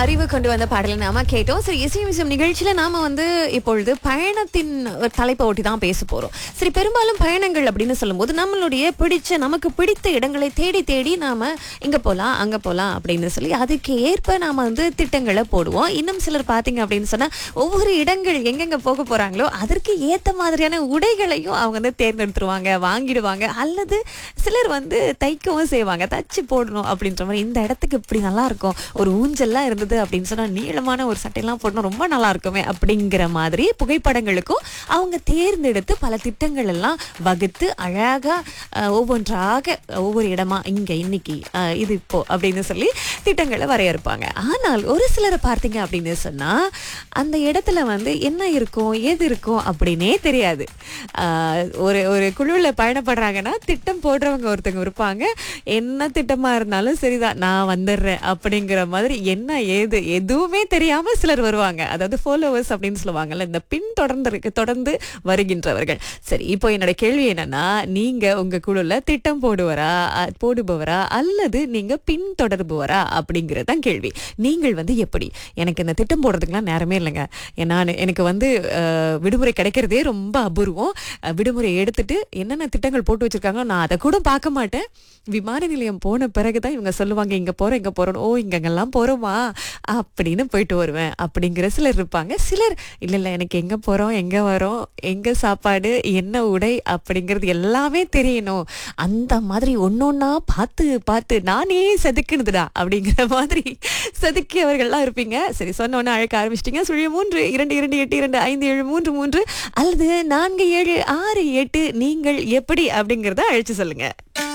அறிவு கொண்டு வந்த பாடலை நாம கேட்டோம் சரி இசைமிசம் நிகழ்ச்சியில நாம வந்து இப்பொழுது பயணத்தின் ஒரு தலைப்பை ஒட்டி தான் பேச போறோம் சரி பெரும்பாலும் பயணங்கள் அப்படின்னு சொல்லும்போது நம்மளுடைய பிடிச்ச நமக்கு பிடித்த இடங்களை தேடி தேடி நாம இங்க போலாம் அங்க போலாம் அப்படின்னு சொல்லி அதுக்கு ஏற்ப நாம வந்து திட்டங்களை போடுவோம் இன்னும் சிலர் பாத்தீங்க அப்படின்னு சொன்னா ஒவ்வொரு இடங்கள் எங்கெங்க போக போறாங்களோ அதற்கு ஏத்த மாதிரியான உடைகளையும் அவங்க வந்து தேர்ந்தெடுத்துருவாங்க வாங்கிடுவாங்க அல்லது சிலர் வந்து தைக்கவும் செய்வாங்க தச்சு போடணும் அப்படின்ற மாதிரி இந்த இடத்துக்கு இப்படி நல்லா இருக்கும் ஒரு ஊஞ்சல்லாம் இருந்தது அப்படின்னு சொன்னா நீளமான ஒரு சட்டையெல்லாம் போடணும் ரொம்ப நல்லா இருக்குமே அப்படிங்கிற மாதிரி புகைப்படங்களுக்கும் அவங்க தேர்ந்தெடுத்து பல திட்டங்கள் எல்லாம் வகுத்து அழகா அஹ், ஒவ்வொன்றாக ஒவ்வொரு இடமா இங்க இன்னைக்கு அஹ், இது இப்போ அப்படின்னு சொல்லி திட்டங்களை வரையறுப்பாங்க ஆனால் ஒரு சிலரை பார்த்தீங்க அப்படின்னு சொன்னா அந்த இடத்துல வந்து என்ன இருக்கும் ஏது இருக்கும் அப்படின்னே தெரியாது ஆஹ் ஒரு ஒரு குழுவில் பயணப்படுறாங்கன்னா திட்டம் போடுறவங்க ஒருத்தங்க இருப்பாங்க என்ன திட்டமா இருந்தாலும் சரிதான் நான் வந்துடுறேன் அப்படிங்கிற மாதிரி என்ன ஏது எதுவுமே தெரியாம சிலர் வருவாங்க அதாவது ஃபாலோவர்ஸ் அப்படின்னு சொல்லுவாங்கல்ல இந்த பின் தொடர்ந்து இருக்கு- தொடர்ந்து வருகின்றவர்கள் சரி இப்போ என்னோட கேள்வி என்னன்னா நீங்க உங்க குழுல திட்டம் போடுவரா அ- போடுபவரா அல்லது நீங்க பின் தொடர்புவரா அப்படிங்கிறது தான் கேள்வி நீங்கள் வந்து எப்படி எனக்கு இந்த திட்டம் போடுறதுக்குலாம் நேரமே இல்லைங்க நான் எனக்கு வந்து அஹ், விடுமுறை கிடைக்கிறதே ரொம்ப அபூர்வம் அஹ், விடுமுறை எடுத்துட்டு என்னென்ன திட்டங்கள் போட்டு வச்சிருக்காங்களோ நான் அதை கூட பார்க்க மாட்டேன் விமான நிலையம் போன பிறகுதான் இவங்க சொல்லுவாங்க இங்க போறோம் இங்க போறோம் ஓ இங்கங்கெல்லாம் போறோமா அப்படின்னு போயிட்டு வருவேன் அப்படிங்கிற சிலர் இருப்பாங்க சிலர் இல்ல இல்ல எனக்கு எங்க போறோம் எங்க வரோம் எங்க சாப்பாடு என்ன உடை அப்படிங்கிறது எல்லாமே தெரியணும் அந்த மாதிரி ஒன்னொன்னா பார்த்து பார்த்து நானே செதுக்குனதுடா அப்படிங்கிற மாதிரி செதுக்கியவர்கள்லாம் இருப்பீங்க சரி சொன்ன உடனே அழைக்க ஆரம்பிச்சிட்டீங்க சுழிய மூன்று இரண்டு இரண்டு எட்டு இரண்டு ஐந்து ஏழு மூன்று மூன்று அல்லது நான்கு ஏழு ஆறு எட்டு நீங்கள் எப்படி அப்படிங்கறத அழைச்சு சொல்லுங்க